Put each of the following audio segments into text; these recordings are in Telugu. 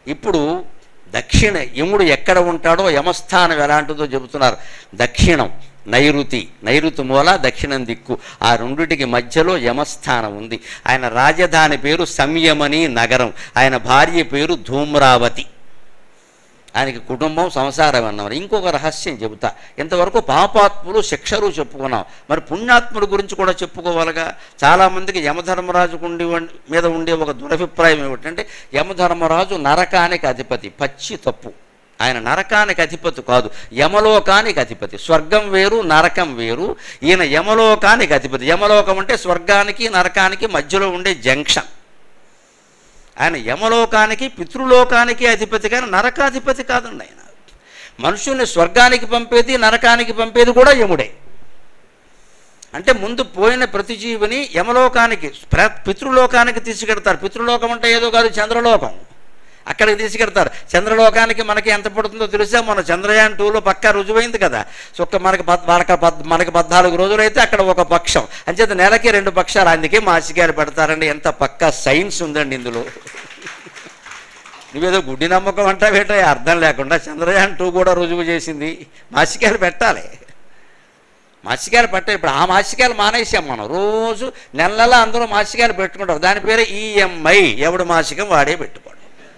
ఇప్పుడు దక్షిణ యముడు ఎక్కడ ఉంటాడో యమస్థానం ఎలాంటిదో చెబుతున్నారు దక్షిణం నైరుతి నైరుతి మూల దక్షిణం దిక్కు ఆ రెండిటికి మధ్యలో యమస్థానం ఉంది ఆయన రాజధాని పేరు సంయమని నగరం ఆయన భార్య పేరు ధూమ్రావతి ఆయనకి కుటుంబం సంసారం అన్నారు ఇంకొక రహస్యం చెబుతా ఇంతవరకు పాపాత్ములు శిక్షలు చెప్పుకున్నాం మరి పుణ్యాత్ముల గురించి కూడా చెప్పుకోవాలిగా చాలామందికి యమధర్మరాజుకు ఉండి మీద ఉండే ఒక దురభిప్రాయం ఏమిటంటే యమధర్మరాజు నరకానికి అధిపతి పచ్చి తప్పు ఆయన నరకానికి అధిపతి కాదు యమలోకానికి అధిపతి స్వర్గం వేరు నరకం వేరు ఈయన యమలోకానికి అధిపతి యమలోకం అంటే స్వర్గానికి నరకానికి మధ్యలో ఉండే జంక్షన్ ఆయన యమలోకానికి పితృలోకానికి అధిపతి కానీ నరకాధిపతి కాదండి ఆయన మనుషుల్ని స్వర్గానికి పంపేది నరకానికి పంపేది కూడా యముడే అంటే ముందు పోయిన ప్రతి జీవిని యమలోకానికి ప్ర- పితృలోకానికి తీసుకెడతారు పితృలోకం అంటే ఏదో కాదు చంద్రలోకం అక్కడికి తీసుకెడతారు చంద్రలోకానికి మనకి ఎంత పడుతుందో తెలుసా మన చంద్రయాన్ టూలో పక్కా రుజువైంది కదా సో ఒక్క మనకి పద్- మనకి పద్- మనకి పద్నాలుగు రోజులైతే అక్కడ ఒక పక్షం అంచేత నెలకి రెండు పక్షాలు అందుకే మాసిగారు పెడతారండి ఎంత పక్కా సైన్స్ ఉందండి ఇందులో నువ్వేదో గుడ్డి నమ్మకం అంటా వేట అర్థం లేకుండా చంద్రయాన్ టూ కూడా రుజువు చేసింది మాసికాయలు పెట్టాలి మాసికాయలు పెట్టాలి ఇప్పుడు ఆ మాసికాయలు మానేసాం మనం రోజు నెల నెల అందరూ మాసికాయలు పెట్టుకుంటారు దాని పేరే ఈఎంఐ ఎవడు మాసికం వాడే పెట్టుకోడు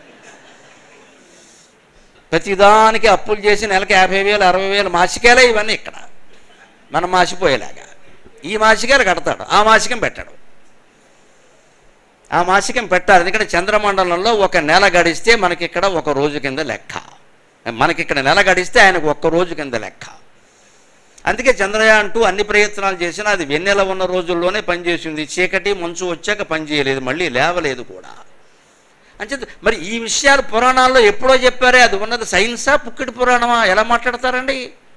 ప్రతిదానికి అప్పులు చేసి నెలకి యాభై వేలు అరవై వేలు మాసికాయలే ఇవన్నీ ఇక్కడ మనం మాసిపోయేలాగా ఈ మాసికాయలు కడతాడు ఆ మాసికం పెట్టాడు ఆ మాసికం పెట్టాలి ఎందుకంటే చంద్రమండలంలో ఒక నెల గడిస్తే మనకి ఇక్కడ ఒక రోజు కింద లెక్క మనకి ఇక్కడ నెల గడిస్తే ఆయనకు ఒక్క రోజు కింద లెక్క అందుకే చంద్రయాన్ టూ అన్ని ప్రయత్నాలు చేసినా అది వెన్నెల ఉన్న రోజుల్లోనే పనిచేసింది చీకటి మంచు వచ్చాక పనిచేయలేదు మళ్ళీ లేవలేదు కూడా అంచేత మరి ఈ విషయాలు పురాణాల్లో ఎప్పుడో చెప్పారే అది ఉన్నది సైన్సా పుక్కిడి పురాణమా ఎలా మాట్లాడతారండి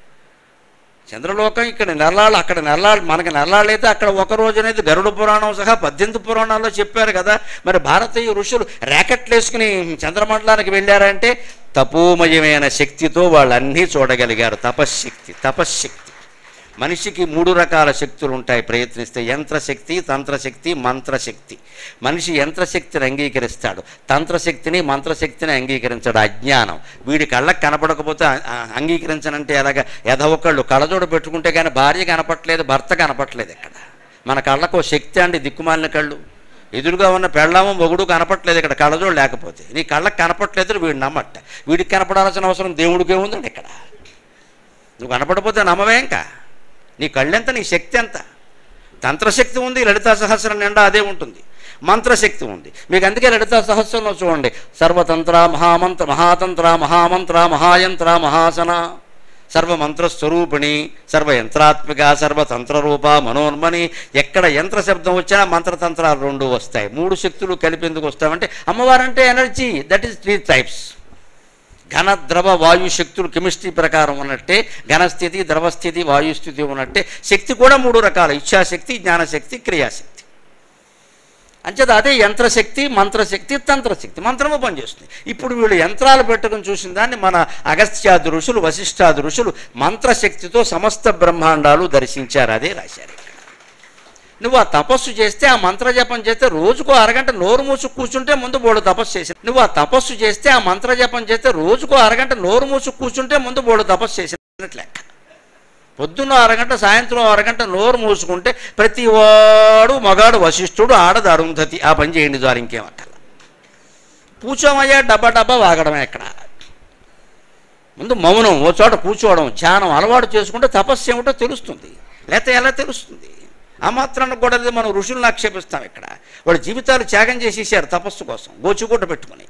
చంద్రలోకం ఇక్కడ నెల్లాళ్ళు అక్కడ నెల్లాళ్ళు మనకి నెల్లాళ్ళు అయితే అక్కడ ఒక రోజు అనేది గరుడ పురాణం సహా పద్దెనిమిది పురాణాల్లో చెప్పారు కదా మరి భారతీయ ఋషులు ర్యాకెట్లు వేసుకుని చంద్రమండలానికి వెళ్ళారంటే తపోమయమైన శక్తితో వాళ్ళన్నీ చూడగలిగారు తపశ్శక్తి తపశ్శక్తి మనిషికి మూడు రకాల శక్తులు ఉంటాయి ప్రయత్నిస్తే యంత్రశక్తి తంత్రశక్తి మంత్రశక్తి మనిషి యంత్రశక్తిని అంగీకరిస్తాడు తంత్రశక్తిని మంత్రశక్తిని అంగీకరించాడు అజ్ఞానం వీడి కళ్ళకి కనపడకపోతే ఆ- ఆ అంగీకరించనంటే ఎలాగా ఎదవకళ్ళు కళ్ళజోడు పెట్టుకుంటే కానీ భార్య కనపట్లేదు భర్త కనపట్లేదు ఇక్కడ మన కళ్ళకు ఓ శక్తి అండి దిక్కుమాలిన కళ్ళు ఎదురుగా ఉన్న పెళ్ళాము మొగుడు కనపట్లేదు ఇక్కడ కళ్ళజోడు లేకపోతే నీ కళ్ళకి కనపట్లేదు వీడు నమ్మట్ట వీడికి కనపడాల్సిన అవసరం దేవుడికే ఉందండి ఇక్కడ నువ్వు కనపడపోతే నమ్మవే ఇంకా నీ కళ్ళెంత నీ శక్తి ఎంత తంత్రశక్తి ఉంది లలితా సహస్రం నిండా అదే ఉంటుంది మంత్రశక్తి ఉంది మీకు అందుకే లలితా సహస్రంలో చూడండి సర్వతంత్ర మహామంత్ర మహాతంత్ర మహామంత్ర మహాయంత్ర మహాసన సర్వమంత్ర స్వరూపిణి సర్వయంత్రాత్మిక సర్వతంత్ర రూప మనోన్మని ఎక్కడ యంత్ర శబ్దం వచ్చినా మంత్రతంత్రాలు రెండు వస్తాయి మూడు శక్తులు కలిపి ఎందుకు వస్తాయంటే అమ్మవారంటే energy that is three types ఘన ద్రవ వాయు శక్తులు కెమిస్ట్రీ ప్రకారం ఉన్నట్టే ఘనస్థితి ద్రవస్థితి వాయుస్థితి ఉన్నట్టే శక్తి కూడా మూడు రకాలు ఇచ్ఛాశక్తి జ్ఞానశక్తి క్రియాశక్తి అంచేత అదే యంత్రశక్తి మంత్రశక్తి తంత్రశక్తి మంత్రము పనిచేస్తుంది ఇప్పుడు వీళ్ళు యంత్రాలు పెట్టుకుని చూసిన దాన్ని మన అగస్త్యాది ఋషులు వశిష్ఠాది ఋషులు మంత్రశక్తితో సమస్త బ్రహ్మాండాలు దర్శించారు అదే రాశారు ఇక్కడ నువ్వు ఆ తపస్సు చేస్తే ఆ మంత్రజపం చేస్తే రోజుకో అరగంట నోరు మూసు కూర్చుంటే ముందు బోడు తపస్సు చేసి నువ్వు ఆ తపస్సు చేస్తే ఆ మంత్రజపం చేస్తే రోజుకో అరగంట నోరు మూసు కూర్చుంటే ముందు బోడు తపస్సు చేసినట్లు లెక్క పొద్దున్న అరగంట సాయంత్రం అరగంట నోరు మూసుకుంటే ప్రతి వాడు మగాడు వశిష్ఠుడు ఆడది అరుంధతి ఆ పని చేయండి ద్వారా ఇంకేం అక్కల కూర్చోమయ్యా డబ్బా డబ్బా వాగడమే ఎక్కడ ముందు మౌనం ఓ చోట కూర్చోవడం ధ్యానం అలవాటు చేసుకుంటే తపస్సు ఏమిటో తెలుస్తుంది లేకపోతే ఎలా తెలుస్తుంది ఆ మాత్రాన్ని కూడా అది మనం ఋషులను ఆక్షేపిస్తాం ఇక్కడ వాళ్ళ జీవితాలు త్యాగం చేసేసారు తపస్సు కోసం గోచుగుడ్డ పెట్టుకుని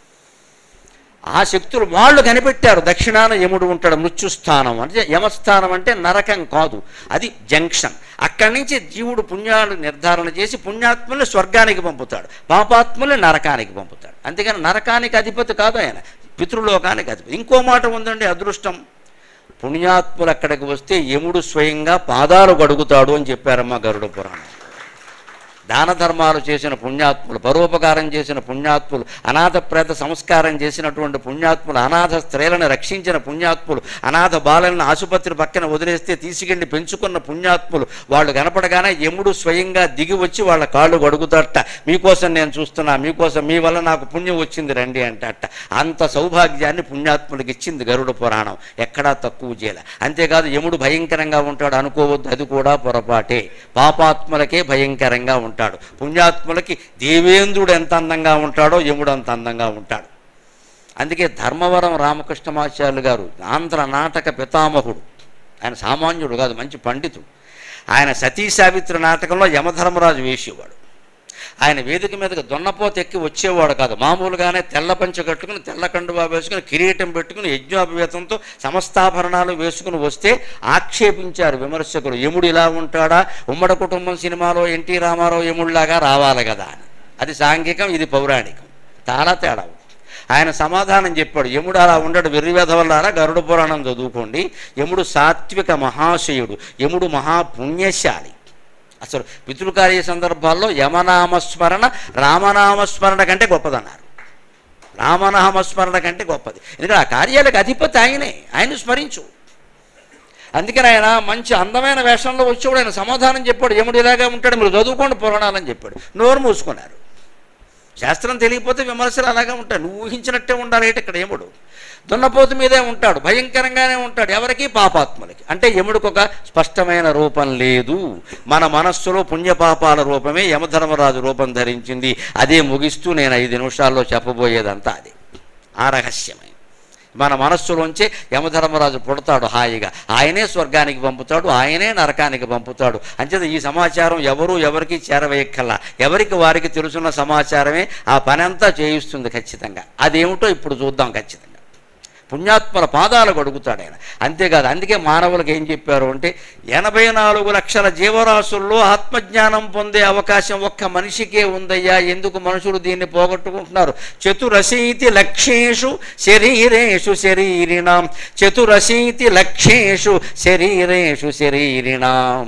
ఆ శక్తులు వాళ్ళు కనిపెట్టారు దక్షిణాన యముడు ఉంటాడు మృత్యుస్థానం అంటే యమస్థానం అంటే నరకం కాదు అది జంక్షన్ అక్కడి నుంచి జీవుడు పుణ్యాలు నిర్ధారణ చేసి పుణ్యాత్ముల్ని స్వర్గానికి పంపుతాడు పాపాత్ముల్ని నరకానికి పంపుతాడు అంతేగాని నరకానికి అధిపతి కాదు ఆయన పితృలోకానికి అధిపతి ఇంకో మాట ఉందండి అదృష్టం పుణ్యాత్ములు అక్కడికి వస్తే యముడు స్వయంగా పాదాలు గడుగుతాడు అని చెప్పారమ్మా గరుడ పురాణం దాన ధర్మాలు చేసిన పుణ్యాత్ములు పరోపకారం చేసిన పుణ్యాత్ములు అనాథ ప్రేత సంస్కారం చేసినటువంటి పుణ్యాత్ములు అనాథ స్త్రీలను రక్షించిన పుణ్యాత్ములు అనాథ బాలలను ఆసుపత్రి పక్కన వదిలేస్తే తీసుకెళ్లి పెంచుకున్న పుణ్యాత్ములు వాళ్ళు కనపడగానే యముడు స్వయంగా దిగి వచ్చి వాళ్ళ కాళ్ళు గడుగుతాట మీకోసం నేను చూస్తున్నా మీకోసం మీ వల్ల నాకు పుణ్యం వచ్చింది రండి అంటట అంత సౌభాగ్యాన్ని పుణ్యాత్ములకు ఇచ్చింది గరుడ పురాణం ఎక్కడా తక్కువ చేయలే అంతేకాదు యముడు భయంకరంగా ఉంటాడు అనుకోవద్దు అది కూడా పొరపాటే పాపాత్ములకే భయంకరంగా ఉంటాడు పుణ్యాత్ములకి దేవేంద్రుడు ఎంత అందంగా ఉంటాడో యముడు అంత అందంగా ఉంటాడు అందుకే ధర్మవరం రామకృష్ణమాచార్యులు గారు ఆంధ్ర నాటక పితామహుడు ఆయన సామాన్యుడు కాదు మంచి పండితుడు ఆయన సతీ సావిత్రి నాటకంలో యమధర్మరాజు వేసేవాడు ఆయన వేదిక మీదకి దున్నపోత ఎక్కి వచ్చేవాడు కాదు మామూలుగానే తెల్ల పంచ కట్టుకుని తెల్ల కండువా వేసుకుని కిరీటం పెట్టుకుని యజ్ఞోపవేతంతో సమస్తాభరణాలు వేసుకుని వస్తే ఆక్షేపించారు విమర్శకులు యముడు ఇలా ఉంటాడా ఉమ్మడి కుటుంబం సినిమాలో ఎన్టీ రామారావు యముడిలాగా రావాలి కదా అని అది సాంఘికం ఇది పౌరాణికం చాలా తేడా ఉంది. ఆయన సమాధానం చెప్పాడు యముడు అలా ఉండడు వెర్రివేధవల్లారా గరుడ పురాణం చదువుకోండి యముడు సాత్విక మహాశయుడు యముడు మహాపుణ్యశాలి అసలు పితృకార్య సందర్భాల్లో యమనామస్మరణ రామనామస్మరణ కంటే గొప్పదన్నారు రామనామస్మరణ కంటే గొప్పది ఎందుకంటే ఆ కార్యాలకు అధిపతి ఆయనే ఆయన స్మరించు అందుకని ఆయన మంచి అందమైన వేషంలో వచ్చేవాడు ఆయన సమాధానం చెప్పాడు యముడు ఇలాగే ఉంటాడు మీరు చదువుకోండి పురాణాలని చెప్పాడు నోరు మూసుకున్నారు శాస్త్రం తెలియకపోతే విమర్శలు అలాగే ఉంటాయి నువ్వు ఊహించినట్టే ఉండాలి ఏంటి ఇక్కడ యముడు దున్నపోతు మీదే ఉంటాడు భయంకరంగానే ఉంటాడు ఎవరికి పాపాత్ములకి అంటే యముడికి ఒక స్పష్టమైన రూపం లేదు మన మనస్సులో పుణ్యపాపాల రూపమే యమధర్మరాజు రూపం ధరించింది అదే ముగిస్తూ నేను ఐదు నిమిషాల్లో చెప్పబోయేదంతా అది ఆ రహస్యమే మన మనస్సులోంచే యమధర్మరాజు పుడతాడు హాయిగా ఆయనే స్వర్గానికి పంపుతాడు ఆయనే నరకానికి పంపుతాడు అంచేత ఈ సమాచారం ఎవరు ఎవరికి చేరవేయక్కల్లా ఎవరికి వారికి తెలుసున్న సమాచారమే ఆ పనంతా చేయిస్తుంది ఖచ్చితంగా అదేమిటో ఇప్పుడు చూద్దాం ఖచ్చితంగా పుణ్యాత్మల పాదాలు గడుగుతాడు ఆయన అంతేకాదు అందుకే మానవులకు ఏం చెప్పారు అంటే ఎనభై నాలుగు లక్షల జీవరాశుల్లో ఆత్మజ్ఞానం పొందే అవకాశం ఒక్క మనిషికే ఉందయ్యా ఎందుకు మనుషులు దీన్ని పోగొట్టుకుంటున్నారు చతురశీతి లక్షేషు శరీరేషు శరీరిణాం చతురశీతి లక్షేషు శరీరేషు శరీరిణాం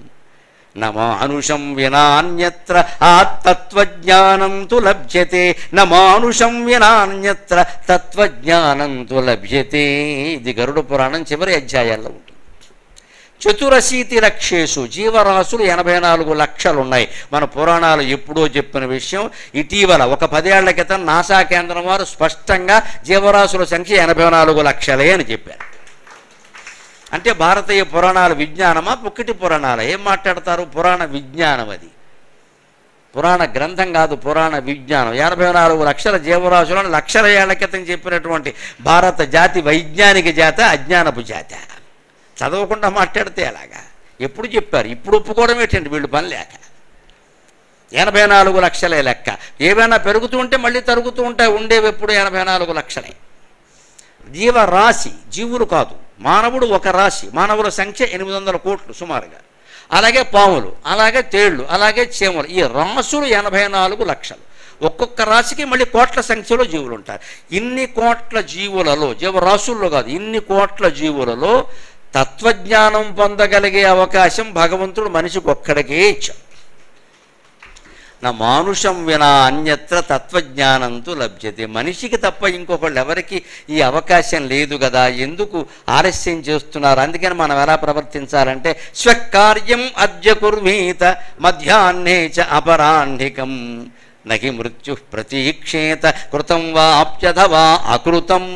నమానుషం వినాన్యత్ర ఆత్తత్వజ్ఞానం తు లభ్యతే నమానుషం వినాన్యత్ర తత్వజ్ఞానం తు లభ్యతే ఇది గరుడ పురాణం చివరి అధ్యాయాల్లో ఉంటుంది చతురశీతి లక్షేషు జీవరాశులు ఎనభై నాలుగు లక్షలు ఉన్నాయి మన పురాణాలు ఎప్పుడో చెప్పిన విషయం ఇటీవల ఒక పదేళ్ల క్రితం నాసా కేంద్రం వారు స్పష్టంగా జీవరాశుల సంఖ్య ఎనభై నాలుగు లక్షలే అని చెప్పారు అంటే భారతీయ పురాణాల విజ్ఞానమా పుక్కిటి పురాణాలు ఏం మాట్లాడతారు పురాణ విజ్ఞానం అది పురాణ గ్రంథం కాదు పురాణ విజ్ఞానం ఎనభై నాలుగు లక్షల జీవరాశులను లక్షల ఏళ్ల క్రితం చెప్పినటువంటి భారత జాతి వైజ్ఞానిక జాత అజ్ఞానపు జాత చదవకుండా మాట్లాడితే ఎలాగా ఎప్పుడు చెప్పారు ఇప్పుడు ఒప్పుకోవడం ఏంటండి వీళ్ళు పని లేక ఎనభై నాలుగు లక్షలే లెక్క ఏవైనా పెరుగుతూ ఉంటే మళ్ళీ తరుగుతూ ఉంటాయి ఉండేవి ఎప్పుడు ఎనభై నాలుగు లక్షలే జీవరాశి జీవులు కాదు మానవుడు ఒక రాశి మానవుల సంఖ్య ఎనిమిది వందల కోట్లు సుమారుగా అలాగే పాములు అలాగే తేళ్లు అలాగే చీమలు ఈ రాసులు ఎనభై నాలుగు లక్షలు ఒక్కొక్క రాశికి మళ్ళీ కోట్ల సంఖ్యలో జీవులు ఉంటారు ఇన్ని కోట్ల జీవులలో జీవరాశుల్లో కాదు ఇన్ని కోట్ల జీవులలో తత్వజ్ఞానం పొందగలిగే అవకాశం భగవంతుడు మనిషికి ఒక్కడికే ఇచ్చాడు నా మానుషం వినా అన్యత్ర తత్వజ్ఞానంతో లభ్యతే మనిషికి తప్ప ఇంకొకళ్ళు ఎవరికి ఈ అవకాశం లేదు కదా ఎందుకు ఆలస్యం చేస్తున్నారు అందుకని మనం ఎలా ప్రవర్తించాలంటే స్వకార్యం అద్య కుర్వీత మధ్యాహ్నే చ అపరాహ్నికం నహి మృత్యు ప్రతీక్షేత కృతం వా అప్యథ వా అకృతం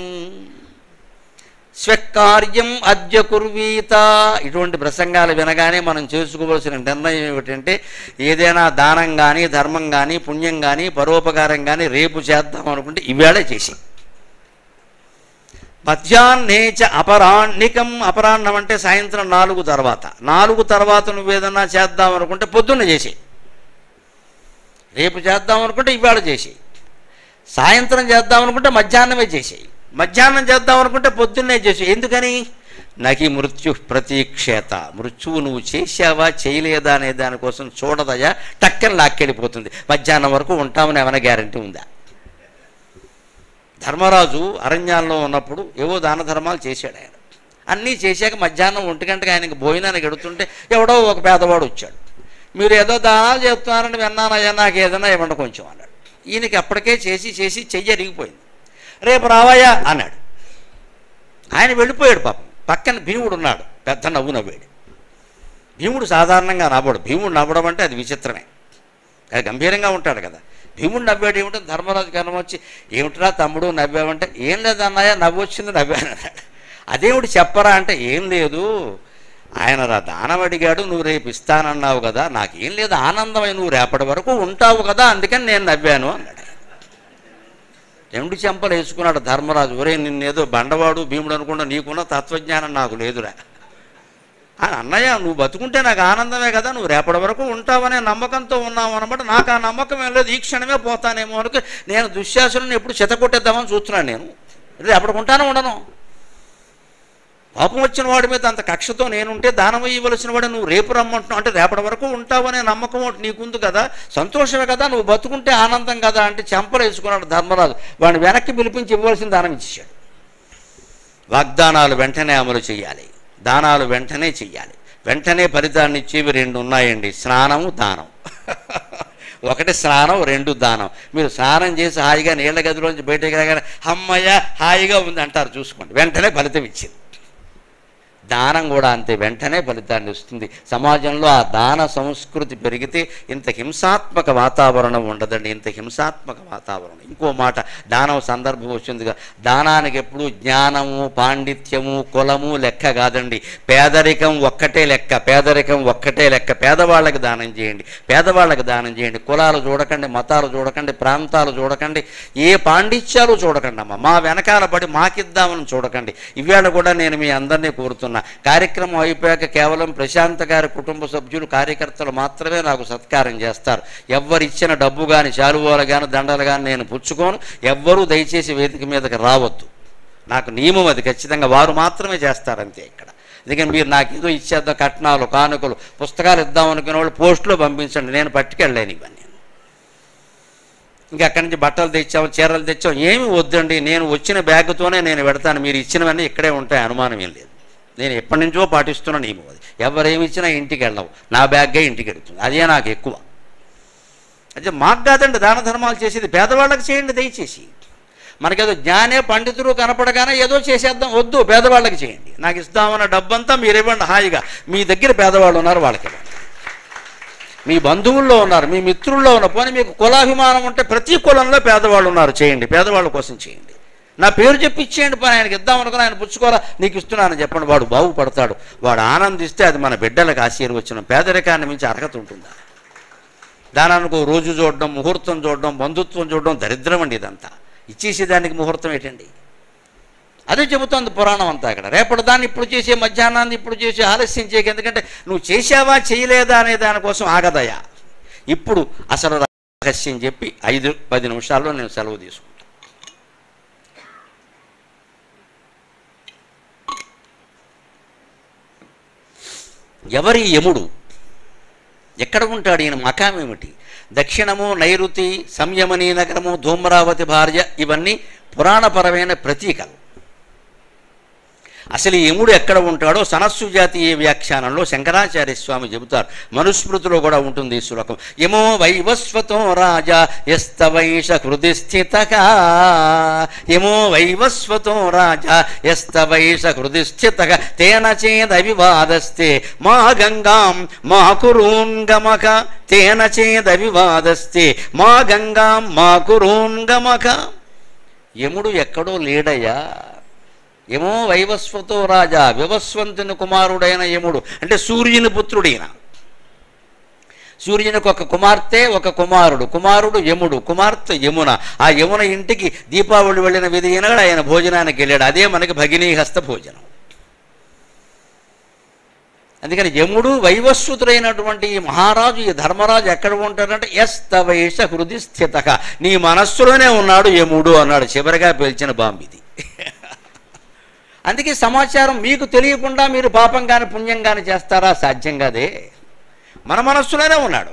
స్వకార్యం అద్య కుర్వీత ఇటువంటి ప్రసంగాలు వినగానే మనం చేసుకోవలసిన నిర్ణయం ఏమిటంటే ఏదైనా దానం కానీ ధర్మం కానీ పుణ్యం కానీ పరోపకారం కానీ రేపు చేద్దాం అనుకుంటే ఈవేళ చేసి మధ్యాహ్నేచ అపరాహ్నికం అపరాహ్నం అంటే సాయంత్రం నాలుగు తర్వాత నాలుగు తర్వాత నువ్వేదన్నా చేద్దాం అనుకుంటే పొద్దున్న చేసి రేపు చేద్దాం అనుకుంటే ఇవాళ చేసి సాయంత్రం చేద్దాం అనుకుంటే మధ్యాహ్నమే చేసేయి మధ్యాహ్నం చేద్దాం అనుకుంటే పొద్దున్నే చేసి ఎందుకని నకి మృత్యు ప్రతీక్షేత మృత్యువు నువ్వు చేసావా చేయలేదా అనే దానికోసం చూడదయా టక్కని లాక్కెళ్ళిపోతుంది మధ్యాహ్నం వరకు ఉంటామని ఏమైనా గ్యారంటీ ఉందా ధర్మరాజు అరణ్యాల్లో ఉన్నప్పుడు ఏవో దాన ధర్మాలు చేశాడు ఆయన అన్నీ చేశాక మధ్యాహ్నం ఒంటి గంటకి ఆయనకి భోజనానికి ఎడుతుంటే ఎవడో ఒక పేదవాడు వచ్చాడు మీరు ఏదో దానాలు చేస్తున్నారని విన్నానయ్యా నాకు ఏదైనా ఇవ్వండి కొంచెం అన్నాడు ఈయనకి అప్పటికే చేసి చేసి చెయ్యి అరిగిపోయింది రేపు రావయ్యా అన్నాడు ఆయన వెళ్ళిపోయాడు పాపం పక్కన భీముడు ఉన్నాడు పెద్ద నవ్వు నవ్వాడు భీముడు సాధారణంగా నవ్వడు భీముడు నవ్వడం అంటే అది విచిత్రమే అది గంభీరంగా ఉంటాడు కదా భీముడు నవ్వాడు ఏమిటో ధర్మరాజు కర్మ వచ్చి ఏమిట్రా తమ్ముడు నవ్వావంటే ఏం లేదు అన్నయ్య నవ్వు వచ్చింది నవ్వాను అన్నాడు అదేమిటి చెప్పరా అంటే ఏం లేదు ఆయన రా దానం అడిగాడు నువ్వు రేపు ఇస్తానన్నావు కదా నాకేం లేదు ఆనందమై నువ్వు రేపటి వరకు ఉంటావు కదా అందుకని నేను నవ్వాను అన్నాడు రెండు చెంపలు వేసుకున్నాడు ధర్మరాజు ఒరే నిన్నేదో బండవాడు భీముడు అనుకున్నా నీకున్న తత్వజ్ఞానం నాకు లేదురా ఆ, అన్నయ్య నువ్వు బతుకుంటే నాకు ఆనందమే కదా నువ్వు రేపటి వరకు ఉంటావనే నమ్మకంతో ఉన్నావు అనమాట నాకు ఆ నమ్మకం ఏం లేదు ఈ క్షణమే పోతానేమో అనుకు నేను దుశ్శాసనం ఎప్పుడు చెతకొట్టేద్దామని చూస్తున్నాను నేను రేపటికి ఉంటాను ఉండను పాపం వచ్చిన వాడి మీద అంత కక్షతో నేనుంటే దానం ఇవ్వవలసిన వాడు నువ్వు రేపు రమ్మంటున్నావు అంటే రేపటి వరకు ఉంటావనే నమ్మకం ఒకటి నీకుంది కదా సంతోషమే కదా నువ్వు బతుకుంటే ఆనందం కదా అంటే చెంపలు వేసుకున్నాడు ధర్మరాజు వాడిని వెనక్కి పిలిపించి ఇవ్వవలసిన దానం ఇచ్చేశాడు వాగ్దానాలు వెంటనే అమలు చేయాలి దానాలు వెంటనే చెయ్యాలి వెంటనే ఫలితాన్ని ఇచ్చేవి రెండు ఉన్నాయండి స్నానము దానం ఒకటి స్నానం రెండు దానం మీరు స్నానం చేసి హాయిగా నీళ్ళ గదిలోంచి బయటకు రాగానే అమ్మయ్య హాయిగా ఉంది అంటారు చూసుకోండి వెంటనే ఫలితం ఇచ్చింది దానం కూడా అంతే వెంటనే ఫలితాన్ని ఇస్తుంది సమాజంలో ఆ దాన సంస్కృతి పెరిగితే ఇంత హింసాత్మక వాతావరణం ఉండదండి ఇంత హింసాత్మక వాతావరణం ఇంకో మాట దానం సందర్భం వచ్చిందిగా దానానికి ఎప్పుడు జ్ఞానము పాండిత్యము కులము లెక్క కాదండి పేదరికం ఒక్కటే లెక్క పేదరికం ఒక్కటే లెక్క పేదవాళ్ళకి దానం చేయండి పేదవాళ్ళకి దానం చేయండి కులాలు చూడకండి మతాలు చూడకండి ప్రాంతాలు చూడకండి ఏ పాండిత్యాలు చూడకండి అమ్మ మా వెనకాల పడి మాకిద్దామని చూడకండి ఇవాళ కూడా నేను మీ అందరినీ కోరుతున్నా కార్యక్రమం అయిపోయాక కేవలం ప్రశాంత్ గారి కుటుంబ సభ్యులు కార్యకర్తలు మాత్రమే నాకు సత్కారం చేస్తారు ఎవ్వరు ఇచ్చిన డబ్బు కానీ శాలువాలు కానీ దండలు కానీ నేను పుచ్చుకోను ఎవ్వరూ దయచేసి వేదిక మీదకి రావద్దు నాకు నియమం అది ఖచ్చితంగా వారు మాత్రమే చేస్తారంతే ఇక్కడ ఎందుకని మీరు నాకు ఏదో ఇచ్చేద్దాం కట్నాలు కానుకలు పుస్తకాలు ఇద్దాం అనుకునే వాళ్ళు పోస్టులో పంపించండి నేను పట్టుకెళ్ళలేను ఇవన్నీ ఇంకా అక్కడి నుంచి బట్టలు తెచ్చాం చీరలు తెచ్చాం ఏమి వద్దండి నేను వచ్చిన బ్యాగ్తోనే నేను పెడతాను మీరు ఇచ్చినవన్నీ ఇక్కడే ఉంటాయి అనుమానం ఏం లేదు నేను ఎప్పటి నుంచో పాటిస్తున్న నియమం అది ఎవరేమి ఇచ్చినా ఇంటికి వెళ్ళవు నా బ్యాగ్గే ఇంటికి వెళ్తుంది అదే నాకు ఎక్కువ అయితే మాకు కాదండి దాన ధర్మాలు చేసేది పేదవాళ్ళకి చేయండి దయచేసి మనకేదో జ్ఞానే పండితుడు కనపడగానే ఏదో చేసేద్దాం వద్దు పేదవాళ్ళకి చేయండి నాకు ఇస్తామన్న డబ్బంతా మీరు ఇవ్వండి హాయిగా మీ దగ్గర పేదవాళ్ళు ఉన్నారు వాళ్ళకి ఇవ్వండి మీ బంధువుల్లో ఉన్నారు మీ మిత్రుల్లో ఉన్న పోనీ మీకు కులాభిమానం ఉంటే ప్రతి కులంలో పేదవాళ్ళు ఉన్నారు చేయండి పేదవాళ్ళ కోసం చేయండి నా పేరు చెప్పి ఇచ్చేయండి పని ఆయనకి ఇద్దాం అనుకుని ఆయన పుచ్చుకోరా నీకు ఇస్తున్నానని చెప్పండి వాడు బాగుపడతాడు వాడు ఆనందిస్తే అది మన బిడ్డలకు ఆశీర్వచనం పేదరికాన్ని మించి అర్హత ఉంటుందా దానానికి ఓ రోజు చూడడం ముహూర్తం చూడడం బంధుత్వం చూడడం దరిద్రం అండి ఇదంతా ఇచ్చేసేదానికి ముహూర్తం ఏంటండి అదే చెబుతోంది పురాణం అంతా ఇక్కడ రేపటి దాన్ని ఇప్పుడు చేసే మధ్యాహ్నాన్ని ఇప్పుడు చేసే ఆలస్యం చేయక ఎందుకంటే నువ్వు చేసావా చేయలేదా అనే దానికోసం ఆగదయా ఇప్పుడు అసలు రహస్యం చెప్పి ఐదు పది నిమిషాల్లో నేను సెలవు తీసుకుంటాను ఎవరి యముడు ఎక్కడ ఉంటాడు ఈయన మకాం ఏమిటి దక్షిణము నైరుతి సంయమనీ నగరము ధూమ్రావతి భార్య ఇవన్నీ పురాణపరమైన ప్రతీకలు అసలు ఈ యముడు ఎక్కడ ఉంటాడో సనస్సు జాతీయ వ్యాఖ్యానంలో శంకరాచార్య స్వామి చెబుతారు మనుస్మృతిలో కూడా ఉంటుంది ఈ శ్లోకం యమో వైవస్వతో రాజా ఎస్తవైష హృది స్థితగా యమో వైవస్వతో రాజా ఎస్తవైష హృది స్థితగా తేన చేదవివాదస్తే మా గంగాం మా కురూన్గమక తేన చేదవివాదస్తే మా గంగాం మా కురూన్గమక యముడు ఎక్కడో లేడయ్యా యమో వైవస్వతో రాజా వివస్వంతుని కుమారుడైన యముడు అంటే సూర్యుని పుత్రుడైన సూర్యునికి ఒక కుమార్తె ఒక కుమారుడు కుమారుడు యముడు కుమార్తె యమున ఆ యమున ఇంటికి దీపావళి వెళ్ళిన విధి అయినాడు ఆయన భోజనానికి వెళ్ళాడు అదే మనకి భగినీహస్త భోజనం అందుకని యముడు వైవస్వతుడైనటువంటి ఈ మహారాజు ఈ ధర్మరాజు ఎక్కడ ఉంటాడంటే ఎస్ తవైష హృది స్థిత నీ మనస్సులోనే ఉన్నాడు యముడు అన్నాడు చివరిగా పేల్చిన బాంబిది అందుకే సమాచారం మీకు తెలియకుండా మీరు పాపం కానీ పుణ్యం కానీ చేస్తారా సాధ్యం కాదే మన మనస్సులోనే ఉన్నాడు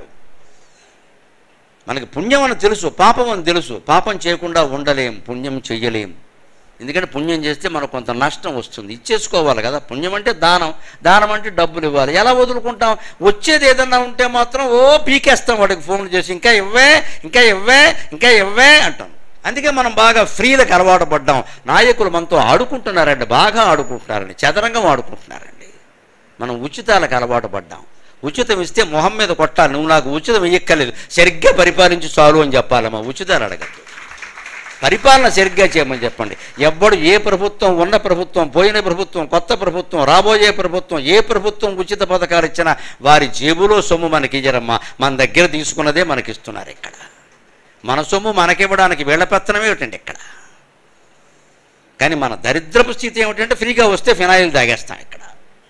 మనకి పుణ్యం అని తెలుసు పాపం అని తెలుసు పాపం చేయకుండా ఉండలేం పుణ్యం చెయ్యలేం ఎందుకంటే పుణ్యం చేస్తే మనకు కొంత నష్టం వస్తుంది ఇచ్చేసుకోవాలి కదా పుణ్యం అంటే దానం దానం అంటే డబ్బులు ఇవ్వాలి ఎలా వదులుకుంటాం వచ్చేది ఏదన్నా ఉంటే మాత్రం ఓ పీకేస్తాం వాడికి ఫోన్ చేసి ఇంకా ఇవ్వే ఇంకా ఇవ్వే ఇంకా ఇవ్వే అంటాం అందుకే మనం బాగా ఫ్రీలకు అలవాటు పడ్డాం నాయకులు మనతో ఆడుకుంటున్నారండి బాగా ఆడుకుంటున్నారండి చదరంగం ఆడుకుంటున్నారండి మనం ఉచితాలకు అలవాటు పడ్డాం ఉచితం ఇస్తే మొహం మీద కొట్టాలి నువ్వు నాకు ఉచితం ఇయ్యక్కర్లేదు సరిగ్గా పరిపాలించి చాలు అని చెప్పాలమ్మా ఉచితాలు అడగద్దు పరిపాలన సరిగ్గా చేయమని చెప్పండి ఎవ్వడు ఏ ప్రభుత్వం ఉన్న ప్రభుత్వం పోయిన ప్రభుత్వం కొత్త ప్రభుత్వం రాబోయే ప్రభుత్వం ఏ ప్రభుత్వం ఉచిత పథకాలు ఇచ్చినా వారి జేబులో సొమ్ము మనకి ఇయ్యరమ్మా మన దగ్గర తీసుకున్నదే మనకి ఇస్తున్నారు ఇక్కడ మన సొమ్ము మనకివ్వడానికి వీళ్ళ పెత్తనం ఏమిటండి ఇక్కడ కానీ మన దరిద్రపు స్థితి ఏమిటంటే ఫ్రీగా వస్తే ఫినాయిల్ తాగేస్తాం ఇక్కడ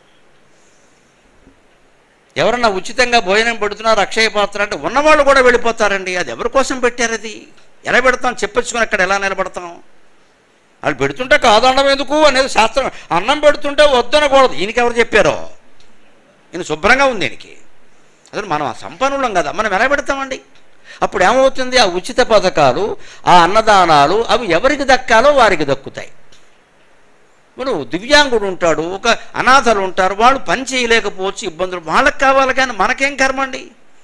ఎవరన్నా ఉచితంగా భోజనం పెడుతున్నారు అక్షయ పాత్ర అంటే ఉన్నవాళ్ళు కూడా వెళ్ళిపోతారండి అది ఎవరి కోసం పెట్టారు అది ఎలా పెడతాం చెప్పొచ్చుకొని అక్కడ ఎలా నిలబడతాం వాళ్ళు పెడుతుంటే కాదనడం ఎందుకు అనేది శాస్త్రం అన్నం పెడుతుంటే వద్దనకూడదు ఈయనకి ఎవరు చెప్పారో ఈయన శుభ్రంగా ఉంది ఈయనకి అసలు మనం ఆ సంపన్నులం కదా మనం ఎలా పెడతామండి అప్పుడు ఏమవుతుంది ఆ ఉచిత పథకాలు ఆ అన్నదానాలు అవి ఎవరికి దక్కాలో వారికి దక్కుతాయి ఇప్పుడు దివ్యాంగుడు ఉంటాడు ఒక అనాథలు ఉంటారు వాళ్ళు పని చేయలేకపోవచ్చు ఇబ్బందులు వాళ్ళకి కావాలి కానీ మనకేం కర్మ అండి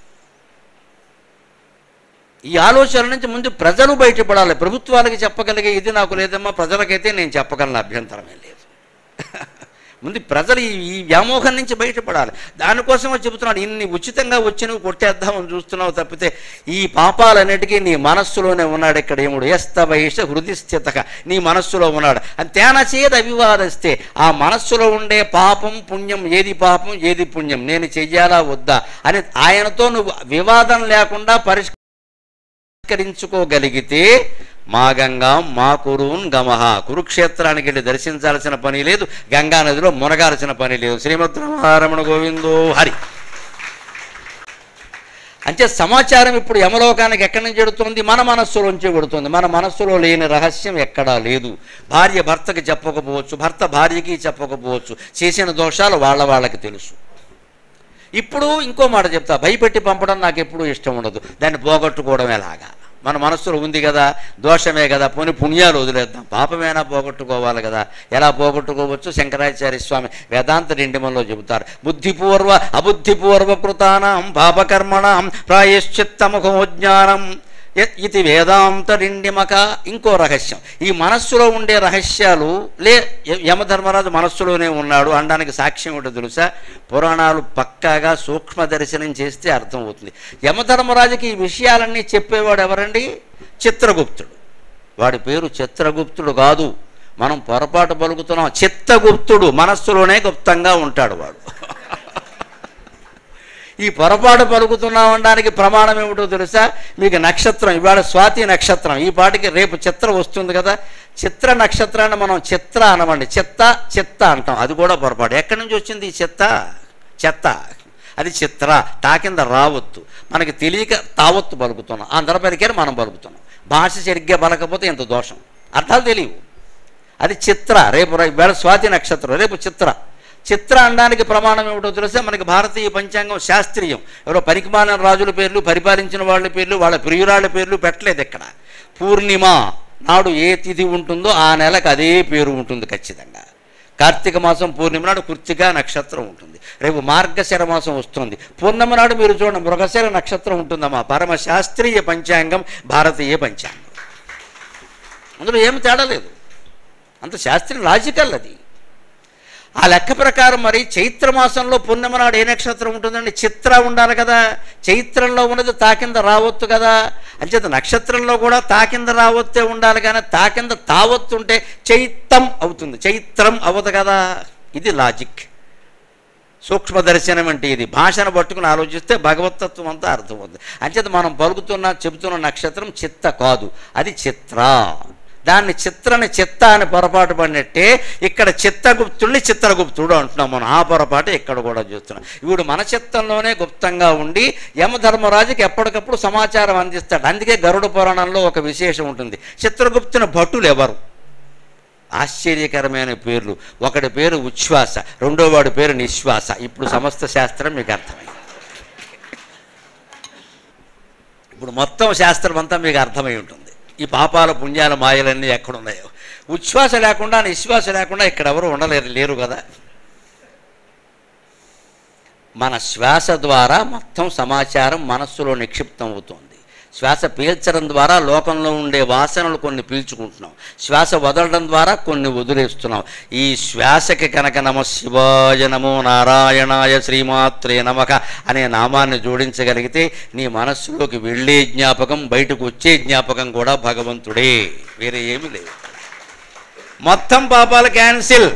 ఈ ఆలోచనల నుంచి ముందు ప్రజలు బయటపడాలి ప్రభుత్వాలకి చెప్పగలిగే ఇది నాకు లేదమ్మా ప్రజలకైతే నేను చెప్పగలను అభ్యంతరమే లేదు ముందు ప్రజలు ఈ ఈ వ్యామోహం నుంచి బయటపడాలి దానికోసమే చెబుతున్నాడు ఇన్ని ఉచితంగా వచ్చినవి కొట్టేద్దామని చూస్తున్నావు తప్పితే ఈ పాపాలన్నిటికీ నీ మనస్సులోనే ఉన్నాడు ఇక్కడ ఏముడు ఎస్త వయస హృది స్థితక నీ మనస్సులో ఉన్నాడు అది తేన చేది అవివాదస్తే ఆ మనస్సులో ఉండే పాపం పుణ్యం ఏది పాపం ఏది పుణ్యం నేను చెయ్యాలా వద్దా అని ఆయనతో నువ్వు వివాదం లేకుండా పరిష్క పరిష్కరించుకోగలిగితే మా గంగా మా కురున్ గమహ కురుక్షేత్రానికి వెళ్ళి దర్శించాల్సిన పని లేదు గంగా నదిలో మునగాల్సిన పని లేదు శ్రీమద్ రమణ గోవిందో హరి అంటే సమాచారం ఇప్పుడు యమలోకానికి ఎక్కడి నుంచి ఎడుతుంది మన మనస్సులోంచి పెడుతుంది మన మనస్సులో లేని రహస్యం ఎక్కడా లేదు భార్య భర్తకి చెప్పకపోవచ్చు భర్త భార్యకి చెప్పకపోవచ్చు చేసిన దోషాలు వాళ్ళ వాళ్ళకి తెలుసు ఇప్పుడు ఇంకో మాట చెప్తా భయపెట్టి పంపడం నాకు ఎప్పుడూ ఇష్టం ఉండదు దాన్ని పోగొట్టుకోవడం ఎలాగా మన మనస్సులో ఉంది కదా దోషమే కదా పోని పుణ్యాలు వదిలేద్దాం పాపమేనా పోగొట్టుకోవాలి కదా ఎలా పోగొట్టుకోవచ్చు శంకరాచార్య స్వామి వేదాంత డిండిమంలో చెబుతారు బుద్ధిపూర్వ అబుద్ధిపూర్వ కృతానాం పాపకర్మణం ప్రాయశ్చిత్తముఖోజ్ఞానం య- ఇది వేదాంత డిండిమక ఇంకో రహస్యం ఈ మనస్సులో ఉండే రహస్యాలు లే య- యమధర్మరాజు మనస్సులోనే ఉన్నాడు అనడానికి సాక్ష్యం ఏంటో తెలుసా పురాణాలు పక్కాగా సూక్ష్మ దర్శనం చేస్తే అర్థమవుతుంది యమధర్మరాజుకి ఈ విషయాలన్నీ చెప్పేవాడు ఎవరండి చిత్రగుప్తుడు వాడి పేరు చిత్రగుప్తుడు కాదు మనం పొరపాటు పలుకుతున్నాం చిత్తగుప్తుడు మనస్సులోనే గుప్తంగా ఉంటాడు వాడు ఈ పొరపాటు పలుకుతున్నాం అనడానికి ప్రమాణం ఏమిటో తెలుసా మీకు నక్షత్రం ఇవాళ స్వాతి నక్షత్రం ఈ పాటికి రేపు చిత్ర వస్తుంది కదా చిత్ర నక్షత్రాన్ని మనం చిత్ర అనమండి చెత్త చెత్త అంటాం అది కూడా పొరపాటు ఎక్కడి నుంచి వచ్చింది ఈ చెత్త చెత్త అది చిత్ర తా కింద రావత్తు మనకి తెలియక తావత్తు పలుకుతున్నాం అందరి పలికేరు మనం పలుకుతున్నాం భాష సరిగ్గా పలకపోతే ఎంత దోషం అర్థాలు తెలియవు అది చిత్ర రేపు రే- ఇవాళ స్వాతి నక్షత్రం రేపు చిత్ర చిత్ర అనడానికి ప్రమాణం ఏమిటో తెలిస్తే మనకి భారతీయ పంచాంగం శాస్త్రీయం ఎవరో పరికమాన రాజుల పేర్లు పరిపాలించిన వాళ్ళ పేర్లు వాళ్ళ ప్రియురాళ్ళ పేర్లు పెట్టలేదు ఇక్కడ పూర్ణిమ నాడు ఏ తిథి ఉంటుందో ఆ నెలకు అదే పేరు ఉంటుంది ఖచ్చితంగా కార్తీక మాసం పూర్ణిమ నాడు కృత్తిక నక్షత్రం ఉంటుంది రేపు మార్గశిర మాసం వస్తుంది పూర్ణిమ నాడు మీరు చూడండి మృగశిర నక్షత్రం ఉంటుందమ్మా పరమ శాస్త్రీయ పంచాంగం భారతీయ పంచాంగం అందులో ఏమి తేడా లేదు అంత శాస్త్రీయ లాజికల్ అది ఆ లెక్క ప్రకారం మరి చైత్ర మాసంలో పూర్ణిమ నాడు ఏ నక్షత్రం ఉంటుందండి చిత్ర ఉండాలి కదా చైత్రంలో ఉన్నది తాకింద రావత్తు కదా అంచేత నక్షత్రంలో కూడా తాకింద రావత్తే ఉండాలి కానీ తాకింద తావత్తు ఉంటే చైత్తం అవుతుంది చైత్రం అవ్వదు కదా ఇది లాజిక్ సూక్ష్మ దర్శనం అంటే ఇది భాషను పట్టుకుని ఆలోచిస్తే భగవతత్వం అంతా అర్థమవుతుంది అంచేత మనం పలుకుతున్న చెబుతున్న నక్షత్రం చిత్త కాదు అది చిత్ర దాన్ని చిత్రని చిత్త అని పొరపాటు పడినట్టే ఇక్కడ చిత్తగుప్తుడిని చిత్రగుప్తుడు అంటున్నాం మనం ఆ పొరపాటు ఇక్కడ కూడా చూస్తున్నాం ఇప్పుడు మన చిత్తంలోనే గుప్తంగా ఉండి యమధర్మరాజుకి ఎప్పటికప్పుడు సమాచారం అందిస్తాడు అందుకే గరుడ పురాణంలో ఒక విశేషం ఉంటుంది చిత్రగుప్తుని భటులు ఎవరు ఆశ్చర్యకరమైన పేర్లు ఒకటి పేరు ఉచ్ఛ్వాస రెండో వాడి పేరు నిశ్వాస ఇప్పుడు సమస్త శాస్త్రం మీకు అర్థమైంది ఇప్పుడు మొత్తం శాస్త్రం అంతా మీకు అర్థమై ఉంటుంది ఈ పాపాల పుణ్యాల మాయలన్నీ ఎక్కడున్నాయో ఉచ్ఛ్వాస లేకుండా నిశ్వాస లేకుండా ఇక్కడ ఎవరు ఉండలేరు లేరు కదా మన శ్వాస ద్వారా మొత్తం సమాచారం మనస్సులో నిక్షిప్తం అవుతుంది శ్వాస పీల్చడం ద్వారా లోకంలో ఉండే వాసనలు కొన్ని పీల్చుకుంటున్నాం శ్వాస వదలడం ద్వారా కొన్ని వదిలేస్తున్నాం ఈ శ్వాసకి కనుక నమ శివాయ నమో నారాయణాయ శ్రీమాత్రే నమక అనే నామాన్ని జోడించగలిగితే నీ మనస్సులోకి వెళ్ళే జ్ఞాపకం బయటకు వచ్చే జ్ఞాపకం కూడా భగవంతుడే వేరే ఏమీ లేదు మొత్తం పాపాలు క్యాన్సిల్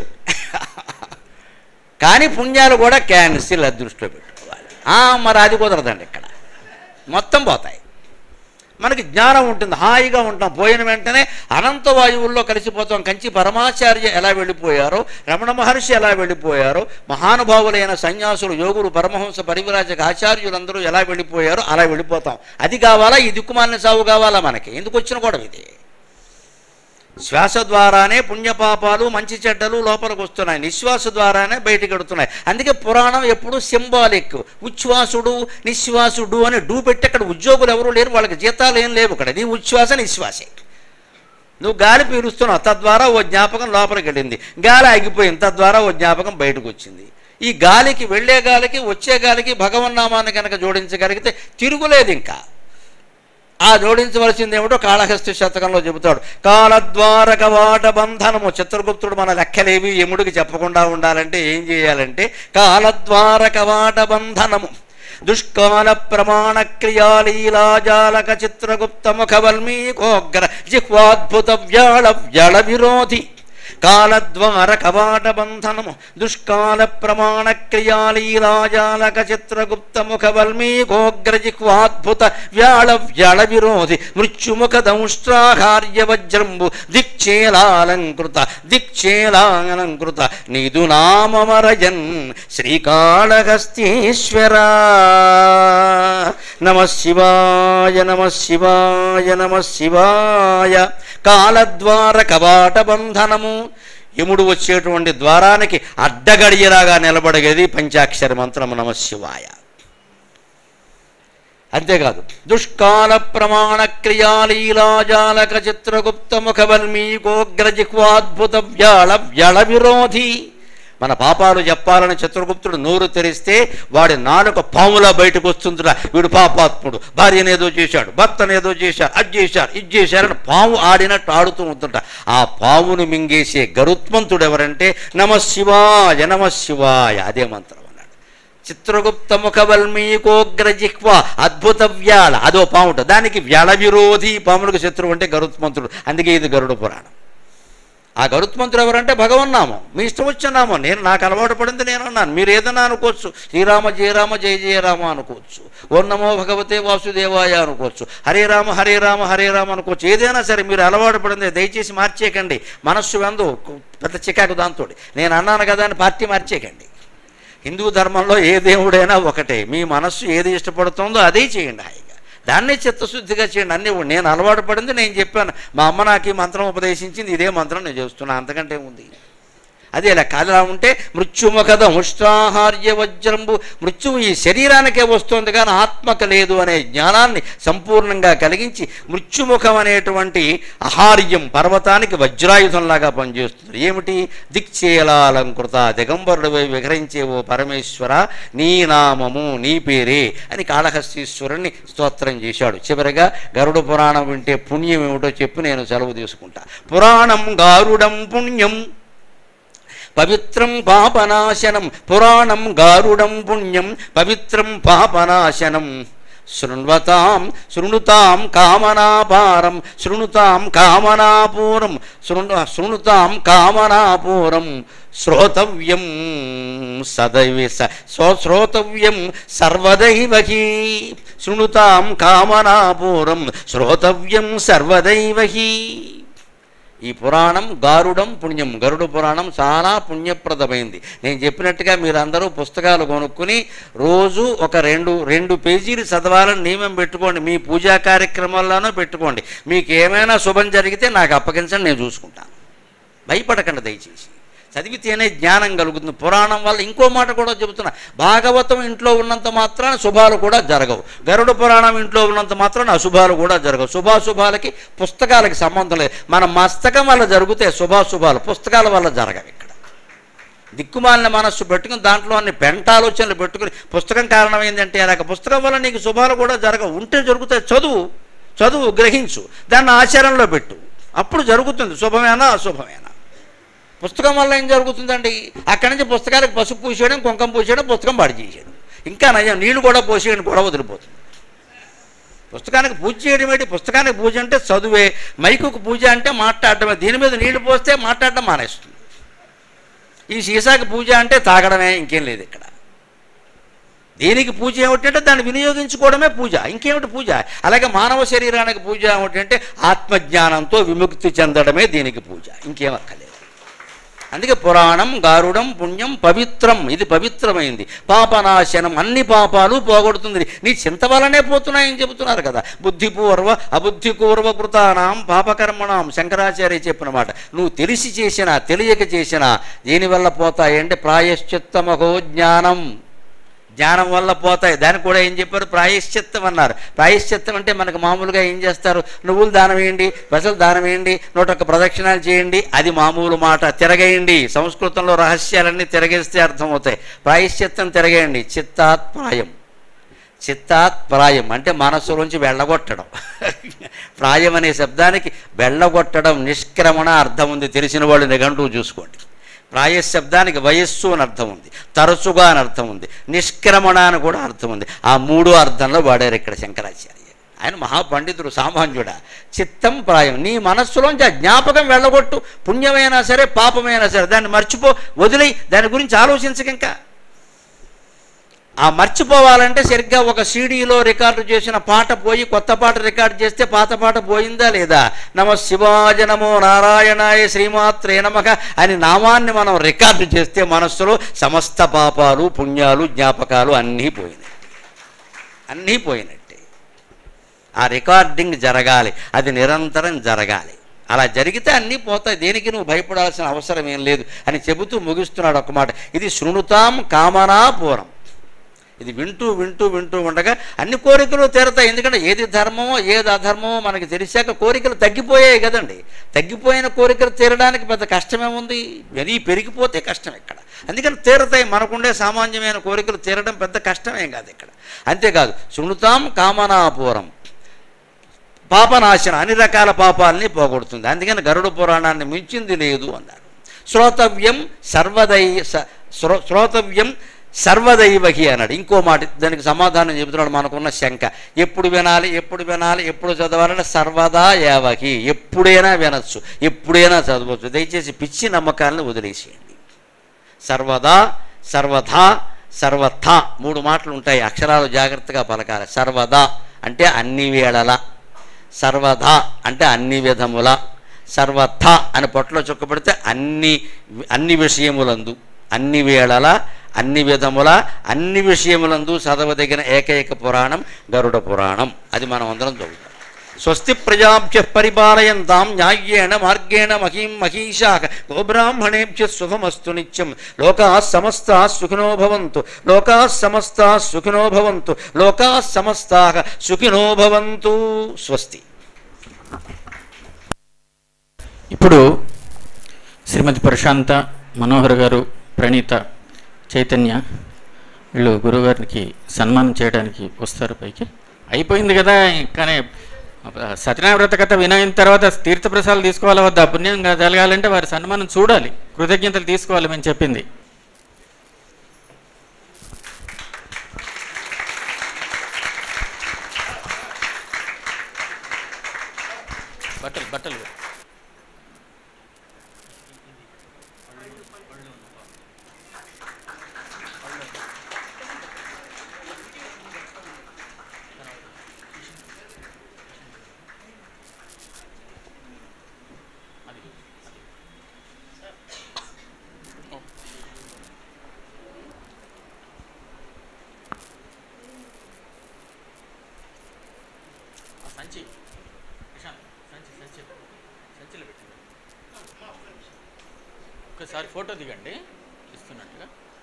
కానీ పుణ్యాలు కూడా క్యాన్సిల్ అది దృష్టిలో పెట్టుకోవాలి ఆ, మరి అది కుదరదండి ఇక్కడ మొత్తం పోతాయి మనకి జ్ఞానం ఉంటుంది హాయిగా ఉంటాం పోయిన వెంటనే అనంత వాయువుల్లో కలిసిపోతాం కంచి పరమాచార్య ఎలా వెళ్ళిపోయారో రమణ మహర్షి ఎలా వెళ్ళిపోయారో మహానుభావులైన సన్యాసులు యోగులు పరమహంస పరివిరాజక ఆచార్యులందరూ ఎలా వెళ్ళిపోయారో అలా వెళ్ళిపోతాం అది కావాలా ఈ దిక్కుమాలిన సాగు కావాలా మనకి ఎందుకు వచ్చిన కూడా ఇది శ్వాస ద్వారానే పుణ్యపాపాలు మంచి చెడ్డలు లోపలికి వస్తున్నాయి నిశ్వాస ద్వారానే బయటికి ఎడుతున్నాయి అందుకే పురాణం ఎప్పుడు సింబాలిక్ ఉచ్ఛ్వాసుడు నిశ్వాసుడు అని డూ పెట్టి అక్కడ ఉద్యోగులు ఎవరు లేరు వాళ్ళకి జీతాలు ఏం లేవు ఇక్కడ నీ ఉచ్ఛ్వాస నిశ్వాసే నువ్వు గాలి పీలుస్తున్నావు తద్వారా ఓ జ్ఞాపకం లోపలికి వెళ్ళింది గాలి ఆగిపోయింది తద్వారా ఓ జ్ఞాపకం బయటకు వచ్చింది ఈ గాలికి వెళ్ళే గాలికి వచ్చే గాలికి భగవన్నామాన్ని కనుక జోడించగలిగితే తిరుగులేదు ఇంకా ఆ జోడించవలసింది ఏమిటో కాళహస్తి శతకంలో చెబుతాడు కాలద్వార కవాట బంధనము చిత్రగుప్తుడు మన లెక్కలేవి యముడికి చెప్పకుండా ఉండాలంటే ఏం చేయాలంటే కాలద్వార కవాట బంధనము దుష్కాల ప్రమాణ క్రియాలీలాజాలక చిత్రగుప్త ముఖ వల్మీకోగ్ర జిహ్వాద్భుత వ్యాళ వ్యళ విరోధి కాలద్వార కవాట బంధనము దుష్కాల ప్రమాణ క్రియాలీలాజాలక చిత్రగుప్త ముఖ వల్మీకోగ్రజిహ్వాద్భుత వ్యాళ వ్యాళ విరోధి మృత్యుముఖ దంష్ట్రాహార్య వజ్రంబు దిక్చేలాలంకృత దిక్చేలాలంకృత నీదు నామమరజన్ శ్రీకాళహస్తీశ్వర నమ శివాయ నమ శివాయ నమ శివాయ కాలద్వార కవాట బంధనము యముడు వచ్చేటువంటి ద్వారానికి అడ్డగడియలాగా నిలబడగేది పంచాక్షరి మంత్రము నమ శివాయ అంతేకాదు దుష్కాల ప్రమాణ క్రియాలీలాజాలక చిత్రగుప్త ముఖ వల్మీకోగ్రజిహ్వాద్భుత వ్యాళ వ్యళ విరోధి మన పాపాలు చెప్పాలని చిత్రగుప్తుడు నోరు తెరిస్తే వాడి నాలుక పాములా బయటకు వస్తుందిరా వీడు పాపాత్ముడు భార్యను ఏదో చేశాడు భర్తను ఏదో చేశాడు అది చేశారు ఇది చేశారని పాము ఆడినట్టు ఆడుతూ ఉంటుంట ఆ పామును మింగేసే గరుత్మంతుడు ఎవరంటే నమ శివాయ నమ శివాయ అదే మంత్రం అన్నాడు చిత్రగుప్త ముఖ వల్మీకోగ్రజిహ్వ అద్భుత వ్యాళ అదో పాముట దానికి వ్యళ విరోధి పాములకు శత్రువు అంటే గరుత్మంతుడు అందుకే ఇది గరుడ పురాణం ఆ గరుత్మంతుడు ఎవరంటే భగవన్నామం మీ ఇష్టం వచ్చిన నామం నేను నాకు అలవాటు పడింది నేను అన్నాను మీరు ఏదైనా అనుకోవచ్చు శ్రీరామ జయరామ జయ జయరామ అనుకోవచ్చు ఓ నమో భగవతే వాసుదేవాయ అనుకోవచ్చు హరే రామ హరే రామ హరే రామ అనుకోవచ్చు ఏదైనా సరే మీరు అలవాటు పడింది దయచేసి మార్చేయకండి మనస్సు వెందు పెద్ద చికాకు దాంతో నేను అన్నాను కదా అని పార్టీ మార్చేయకండి హిందూ ధర్మంలో ఏ దేవుడైనా ఒకటే మీ మనస్సు ఏది ఇష్టపడుతుందో అదే చేయండి హాయిగా దాన్నే చిత్తశుద్ధిగా చేయండి అన్నీ నేను అలవాటు పడింది నేను చెప్పాను మా అమ్మ నాకు ఈ మంత్రం ఉపదేశించింది ఇదే మంత్రం నేను చేస్తున్నాను అంతకంటే ఉంది అదే లెక్క అలా ఉంటే మృత్యుముఖద ఉష్ట్రాహార్య వజ్రంబు మృత్యువు ఈ శరీరానికే వస్తుంది కానీ ఆత్మక లేదు అనే జ్ఞానాన్ని సంపూర్ణంగా కలిగించి మృత్యుముఖం అనేటువంటి అహార్యం పర్వతానికి వజ్రాయుధంలాగా పనిచేస్తుంది ఏమిటి దిక్చేలాలంకృత దిగంబరుడిపై విహరించే ఓ పరమేశ్వర నీ నామము నీ పేరే అని కాళహస్తీశ్వరుణ్ణి స్తోత్రం చేశాడు చివరిగా గరుడ పురాణం వింటే పుణ్యం ఏమిటో చెప్పి నేను సెలవు తీసుకుంటా పురాణం గారుడం పుణ్యం పవిత్రం పాపనాశనం పురాణం గారుడం పుణ్యం పవిత్రం పాపనాశనం శృణ్వతాం శృణుతాం కామనాపారం శృణుతాం కామనాపూరం శృణు శృణుతాం కామనాపూరం శ్రోతవ్యం సదైవ స సో శ్రోతవ్యం సర్వదైవహి శృణుతాం కామనాపూరం శ్రోతవ్యం సర్వదైవహి ఈ పురాణం గారుడం పుణ్యం గరుడ పురాణం చాలా పుణ్యప్రదమైంది నేను చెప్పినట్టుగా మీరందరూ పుస్తకాలు కొనుక్కుని రోజు ఒక రెండు రెండు పేజీలు చదవాలని నియమం పెట్టుకోండి మీ పూజా కార్యక్రమాల్లోనూ పెట్టుకోండి మీకు ఏమైనా శుభం జరిగితే నాకు అప్పగించండి నేను చూసుకుంటాను భయపడకండి దయచేసి చదివితేనే జ్ఞానం కలుగుతుంది పురాణం వల్ల ఇంకో మాట కూడా చెబుతున్నా భాగవతం ఇంట్లో ఉన్నంత మాత్రాన శుభాలు కూడా జరగవు గరుడ పురాణం ఇంట్లో ఉన్నంత మాత్రాన అశుభాలు కూడా జరగవు శుభాశుభాలకి పుస్తకాలకి సంబంధం లేదు మన మస్తకం వల్ల జరిగితే శుభాశుభాలు పుస్తకాల వల్ల జరగవు ఇక్కడ దిక్కుమాలిన మనస్సు పెట్టుకుని దాంట్లో అన్ని పెంట ఆలోచనలు పెట్టుకుని పుస్తకం కారణం ఏంటంటే అలాగ పుస్తకం వల్ల నీకు శుభాలు కూడా జరగవు ఉంటే జరుగుతాయి చదువు చదువు గ్రహించు దాన్ని ఆచరణలో పెట్టు అప్పుడు జరుగుతుంది శుభమేనా అశుభమేనా పుస్తకం వల్ల ఏం జరుగుతుందండి అక్కడి నుంచి పుస్తకాలకు పసుపు పూసేయడం కుంకం పూసేయడం పుస్తకం పాడు చేసేయడం ఇంకా నయం నీళ్లు కూడా పోసేయడం కూడా వదిలిపోతుంది పుస్తకానికి పూజ చేయడం ఏంటి పుస్తకానికి పూజ అంటే చదువే మైకుకు పూజ అంటే మాట్లాడటమే దీని మీద నీళ్లు పోస్తే మాట్లాడటం మానేస్తుంది ఈ సీసాకి పూజ అంటే తాగడమే ఇంకేం లేదు ఇక్కడ దీనికి పూజ ఏమిటంటే దాన్ని వినియోగించుకోవడమే పూజ ఇంకేమిటి పూజ అలాగే మానవ శరీరానికి పూజ ఏమిటంటే ఆత్మజ్ఞానంతో విముక్తి చెందడమే దీనికి పూజ ఇంకేం అక్కర్లేదు అందుకే పురాణం గారుడం పుణ్యం పవిత్రం ఇది పవిత్రమైంది పాపనాశనం అన్ని పాపాలు పోగొడుతుంది నీ చింత వల్లనే పోతున్నాయని చెబుతున్నారు కదా బుద్ధిపూర్వ అబుద్ధిపూర్వ కృతానాం పాపకర్మణం శంకరాచార్య చెప్పిన మాట నువ్వు తెలిసి చేసినా తెలియక చేసినా దేనివల్ల పోతాయంటే ప్రాయశ్చిత్తమహో జ్ఞానం జ్ఞానం వల్ల పోతాయి దానికి కూడా ఏం చెప్పారు ప్రాయశ్చిత్తం అన్నారు ప్రాయశ్చిత్తం అంటే మనకు మామూలుగా ఏం చేస్తారు నువ్వులు దానం వేయండి పెసలు దానం వేయండి నూట ఒక్క ప్రదక్షిణాలు చేయండి అది మామూలు మాట తిరగేయండి సంస్కృతంలో రహస్యాలన్నీ తిరగేస్తే అర్థమవుతాయి ప్రాయశ్చిత్తం తిరగేయండి చిత్తాత్ ప్రాయం చిత్తాత్ ప్రాయం అంటే మనస్సులోంచి వెళ్ళగొట్టడం ప్రాయం అనే శబ్దానికి వెళ్ళగొట్టడం నిష్క్రమణ అర్థం ఉంది తెలిసిన వాళ్ళు నిఘంటువు చూసుకోండి ప్రాయశబ్దానికి వయస్సు అని అర్థం ఉంది తరచుగా అని అర్థం ఉంది నిష్క్రమణ అని కూడా అర్థం ఉంది ఆ మూడో అర్థంలో వాడారు ఇక్కడ శంకరాచార్య ఆయన మహాపండితుడు సామాన్యుడా చిత్తం ప్రాయం నీ మనస్సులోంచి ఆ జ్ఞాపకం వెళ్ళగొట్టు పుణ్యమైనా సరే పాపమైనా సరే దాన్ని మర్చిపో వదిలేయి దాని గురించి ఆలోచించక ఇంకా ఆ మర్చిపోవాలంటే సరిగ్గా ఒక సీడీలో రికార్డు చేసిన పాట పోయి కొత్త పాట రికార్డు చేస్తే పాత పాట పోయిందా లేదా నమ శివాయ నమో నారాయణాయ శ్రీమాత్రే నమక అని నామాన్ని మనం రికార్డు చేస్తే మనస్సులో సమస్త పాపాలు పుణ్యాలు జ్ఞాపకాలు అన్నీ పోయినాయి అన్నీ పోయినట్టే ఆ రికార్డింగ్ జరగాలి అది నిరంతరం జరగాలి అలా జరిగితే అన్నీ పోతాయి దేనికి నువ్వు భయపడాల్సిన అవసరం ఏం లేదు అని చెబుతూ ముగిస్తున్నాడు ఒక మాట ఇది శృణుతాం కామనా పూరం ఇది వింటూ వింటూ వింటూ ఉండగా అన్ని కోరికలు తీరతాయి ఎందుకంటే ఏది ధర్మమో ఏది అధర్మమో మనకి తెలిసాక కోరికలు తగ్గిపోయాయి కదండి తగ్గిపోయిన కోరికలు తీరడానికి పెద్ద కష్టమేముంది మరీ పెరిగిపోతే కష్టం ఇక్కడ అందుకని తీరతాయి మనకుండే సామాన్యమైన కోరికలు తీరడం పెద్ద కష్టమేం కాదు ఇక్కడ అంతేకాదు శృణుతాం కామనాపూరం పాపనాశనం అన్ని రకాల పాపాలని పోగొడుతుంది అందుకని గరుడ పురాణాన్ని మించింది లేదు అన్నారు శ్రోతవ్యం సర్వదై స- శ్రో- శ్రోతవ్యం సర్వదైవహి అన్నాడు ఇంకో మాట దానికి సమాధానం చెబుతున్నాడు మనకున్న శంక ఎప్పుడు వినాలి ఎప్పుడు వినాలి ఎప్పుడు చదవాలంటే సర్వదా యావహి ఎప్పుడైనా వినొచ్చు ఎప్పుడైనా చదవచ్చు దయచేసి పిచ్చి నమ్మకాలను వదిలేసేయండి సర్వదా సర్వథా సర్వథా మూడు మాటలు ఉంటాయి అక్షరాలు జాగ్రత్తగా పలకాలి సర్వదా అంటే అన్ని వేళల సర్వదా అంటే అన్ని విధముల సర్వథ అని పొట్టలో చుక్కబడితే అన్ని అన్ని విషయములందు అన్ని వేళల అన్ని విధముల అన్ని విషయములందు చదవదగిన ఏకైక పురాణం గరుడ పురాణం అది మనం అందరం చదువుతాం స్వస్తి ప్రజాభ్య పరిపాలయంతాం న్యాయ్యేణ మార్గేణ మహీం మహీషా గోబ్రాహ్మణేభ్య శుభమస్తు నిత్యం లోకా సమస్తా సుఖినో భవంతు లోకా సమస్తా సుఖినో భవంతు లోకా సమస్తా సుఖినో భవంతు స్వస్తి ఇప్పుడు శ్రీమతి ప్రశాంత మనోహర్ గారు ప్రణీత చైతన్య వీళ్ళు గురువుగారికి సన్మానం చేయడానికి వస్తారు పైకి అయిపోయింది కదా కానీ సత్యనారాయణ వ్రత కథ వినైన తర్వాత తీర్థప్రసాదాలు తీసుకోవాలి వద్ద పుణ్యం జరగాలంటే వారి సన్మానం చూడాలి కృతజ్ఞతలు తీసుకోవాలి మేము చెప్పింది బట్టలు బట్టలు సంచి సంచి సంచి సంచిలో పెట్టండి ఒకసారి ఫోటో దిగండి ఇస్తున్నట్టుగా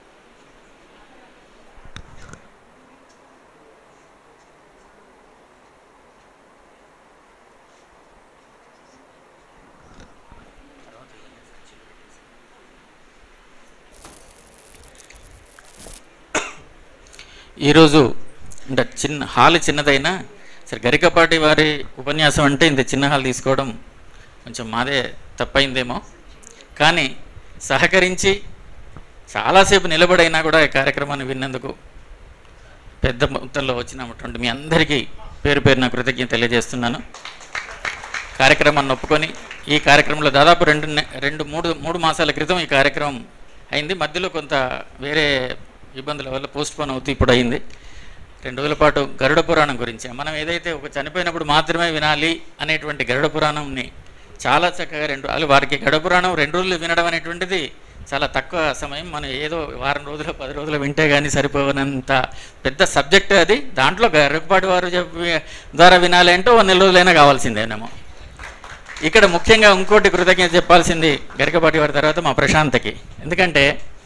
ఈరోజు అంటే చిన్న హాల్ చిన్నదైనా సరే గరికపాటి వారి ఉపన్యాసం అంటే ఇంత చిన్న హాల్ తీసుకోవడం కొంచెం మాదే తప్పైందేమో కానీ సహకరించి చాలాసేపు నిలబడైనా కూడా ఈ కార్యక్రమాన్ని విన్నందుకు పెద్ద మొత్తంలో వచ్చినటువంటి మీ అందరికీ పేరు పేరు నా కృతజ్ఞత తెలియజేస్తున్నాను కార్యక్రమాన్ని ఒప్పుకొని ఈ కార్యక్రమంలో దాదాపు రెండు నె- రెండు మూడు మూడు మాసాల క్రితం ఈ కార్యక్రమం అయింది మధ్యలో కొంత వేరే ఇబ్బందుల వల్ల పోస్ట్ పోన్ అవుతూ ఇప్పుడు అయింది రెండు రోజుల పాటు గరుడ పురాణం గురించి మనం ఏదైతే ఒక చనిపోయినప్పుడు మాత్రమే వినాలి అనేటువంటి గరుడ పురాణంని చాలా చక్కగా రెండు అసలు వారికి గరుడ పురాణం రెండు రోజులు వినడం అనేటువంటిది చాలా తక్కువ సమయం మనం ఏదో వారం రోజులు పది రోజులు వింటే కానీ సరిపోనంత పెద్ద సబ్జెక్ట్ అది దాంట్లో గరుడపాటి వారు చెప్పి ద్వారా వినాలి అంటే ఓ నెల రోజులైనా కావాల్సిందేనేమో ఇక్కడ ముఖ్యంగా ఇంకోటి కృతజ్ఞత చెప్పాల్సింది గరికపాటి వారి తర్వాత మా ప్రశాంతకి ఎందుకంటే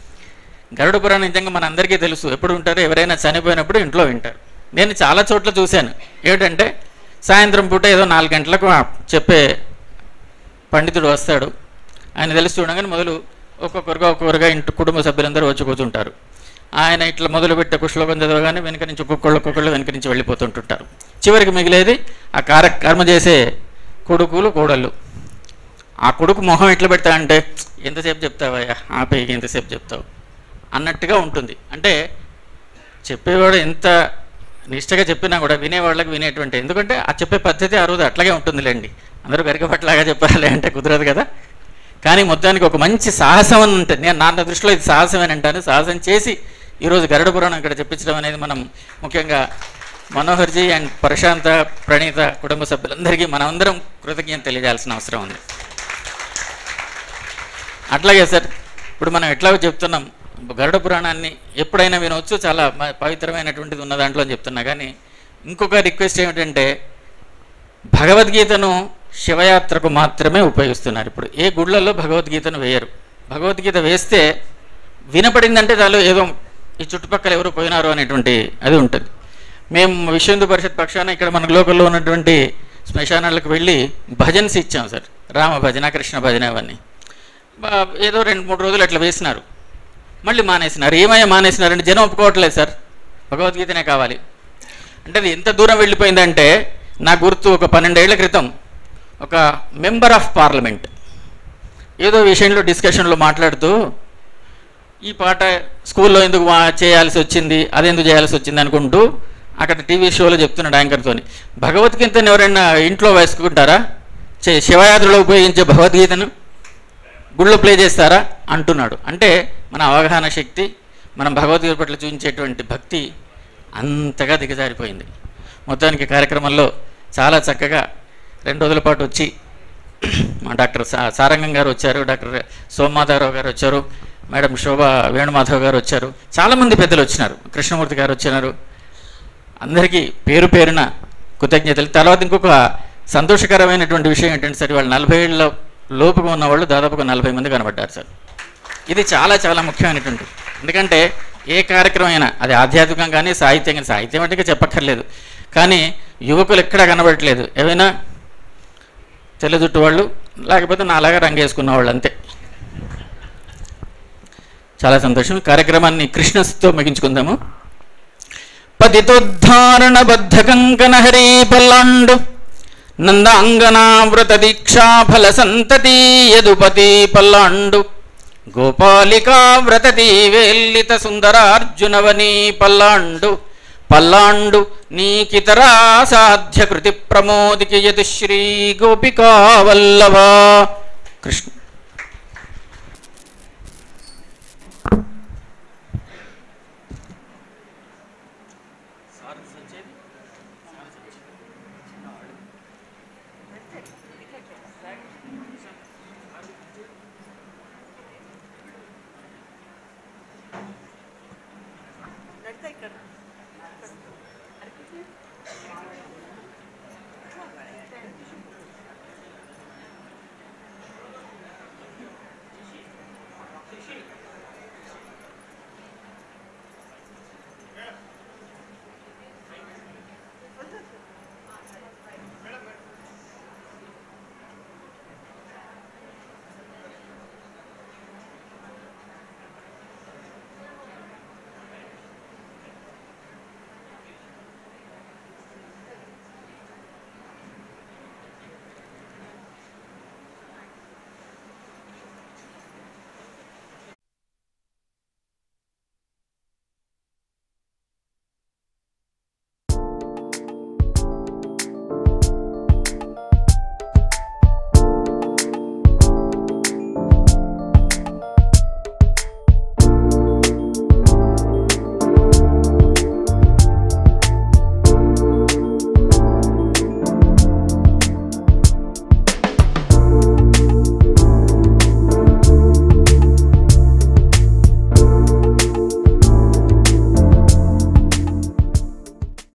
గరుడ పురాణం నిజంగా మన అందరికీ తెలుసు ఎప్పుడు ఉంటారు ఎవరైనా చనిపోయినప్పుడు ఇంట్లో వింటారు నేను చాలా చోట్ల చూశాను ఏమిటంటే సాయంత్రం పూట ఏదో నాలుగు గంటలకు ఆ చెప్పే పండితుడు వస్తాడు ఆయన తెలిసి చూడగానే మొదలు ఒక్కొక్కరుగా ఒక్కొక్కరుగా ఇంటి కుటుంబ సభ్యులందరూ వచ్చి కూర్చుంటారు ఆయన ఇట్లా మొదలుపెట్టే ఒక శ్లోకం చదవగానే వెనక నుంచి ఒక్కొక్కళ్ళు ఒక్కొక్కళ్ళు వెనక నుంచి వెళ్ళిపోతుంటుంటారు చివరికి మిగిలేది ఆ కార కర్మ చేసే కొడుకులు కోడళ్ళు ఆ కొడుకు మొహం ఎట్లా పెడతా అంటే ఎంతసేపు చెప్తావయ్యా ఆపేయి ఎంతసేపు చెప్తావు అన్నట్టుగా ఉంటుంది అంటే చెప్పేవాడు ఎంత నిష్టగా చెప్పినా కూడా వినేవాళ్ళకి వినేటువంటి ఎందుకంటే ఆ చెప్పే పద్ధతి ఆ రోజు అట్లాగే ఉంటుందిలేండి అందరూ గరికపట్లాగా చెప్పాలి అంటే కుదరదు కదా కానీ మొత్తానికి ఒక మంచి సాహసం అని ఉంటుంది నేను నా దృష్టిలో ఇది సాహసం అని అంటాను సాహసం చేసి ఈరోజు గరుడ పురాణం ఇక్కడ చెప్పించడం అనేది మనం ముఖ్యంగా మనోహర్జీ అండ్ ప్రశాంత ప్రణీత కుటుంబ సభ్యులందరికీ మనమందరం కృతజ్ఞత తెలియజేయాల్సిన అవసరం ఉంది అట్లాగే సార్ ఇప్పుడు మనం ఎట్లాగో చెప్తున్నాం గరుడ పురాణాన్ని ఎప్పుడైనా వినవచ్చు చాలా మ- పవిత్రమైనటువంటిది ఉన్న దాంట్లో అని చెప్తున్నా కానీ ఇంకొక రిక్వెస్ట్ ఏమిటంటే భగవద్గీతను శివయాత్రకు మాత్రమే ఉపయోగిస్తున్నారు ఇప్పుడు ఏ గుళ్ళల్లో భగవద్గీతను వేయరు భగవద్గీత వేస్తే వినపడిందంటే చాలు ఏదో ఈ చుట్టుపక్కల ఎవరు పోయినారు అనేటువంటి అది ఉంటుంది మేము విశ్వ హిందూ పరిషత్ పక్షాన ఇక్కడ మన లోకల్లో ఉన్నటువంటి శ్మశానాలకు వెళ్ళి భజన్స్ ఇచ్చాం సార్ రామ భజన కృష్ణ భజన అవన్నీ బా- ఏదో రెండు మూడు రోజులు అట్లా వేసినారు మళ్ళీ మానేసినారు ఏమయ్యా మానేసినారంటే జనం ఒప్పుకోవట్లేదు సార్ భగవద్గీతనే కావాలి అంటే అది ఎంత దూరం వెళ్ళిపోయిందంటే నా గుర్తు ఒక పన్నెండేళ్ల క్రితం ఒక మెంబర్ ఆఫ్ పార్లమెంట్ ఏదో విషయంలో డిస్కషన్లో మాట్లాడుతూ ఈ పాట స్కూల్లో ఎందుకు వా- చేయాల్సి వచ్చింది అదెందుకు చేయాల్సి వచ్చింది అనుకుంటూ అక్కడ టీవీ షోలో చెప్తున్నాడు యాంకర్తోని భగవద్గీతను ఎవరైనా ఇంట్లో వేసుకుంటారా చే శివయాత్రలో ఉపయోగించే భగవద్గీతను గుళ్ళో ప్లే చేస్తారా అంటున్నాడు అంటే మన అవగాహన శక్తి మనం భగవద్గీత పట్ల చూపించేటువంటి భక్తి అంతగా దిగజారిపోయింది మొత్తానికి కార్యక్రమంలో చాలా చక్కగా రెండు రోజుల పాటు వచ్చి మా డాక్టర్ సా సారంగం గారు వచ్చారు డాక్టర్ సోమమాధవరావు గారు వచ్చారు మేడం శోభ వేణుమాధవ్ గారు వచ్చారు చాలామంది పెద్దలు వచ్చినారు కృష్ణమూర్తి గారు వచ్చినారు అందరికీ పేరు పేరున కృతజ్ఞతలు తర్వాత ఇంకొక సంతోషకరమైనటువంటి విషయం ఏంటంటే సార్ వాళ్ళు నలభై ఏళ్ళ లోపుగా ఉన్న వాళ్ళు దాదాపుగా నలభై మంది కనబడ్డారు సార్ ఇది చాలా చాలా ముఖ్యమైనటువంటి ఎందుకంటే ఏ కార్యక్రమం అయినా అది ఆధ్యాత్మికం కానీ సాహిత్యం కానీ సాహిత్యం అంటే ఇంకా చెప్పక్కర్లేదు కానీ యువకులు ఎక్కడా కనబడట్లేదు ఏమైనా తెల్ల జుట్టు వాళ్ళు లేకపోతే నాలాగా రంగేసుకున్న వాళ్ళు అంతే చాలా సంతోషం ఈ కార్యక్రమాన్ని కృష్ణస్తో ముగించుకుందాము పతితోద్ధారణ బద్ధ కంకణ హరి పల్లాండు నందాంగనావృత దీక్షా ఫల సంతతి యదుపతి పల్లాండు గోపాలికా వ్రతతి వేల్లిత సుందరార్జునవని పల్లాండు పల్లాండు నీకితరా సాధ్య కృతి ప్రమోదికి యతి శ్రీ గోపికా వల్లభా కృష్ణ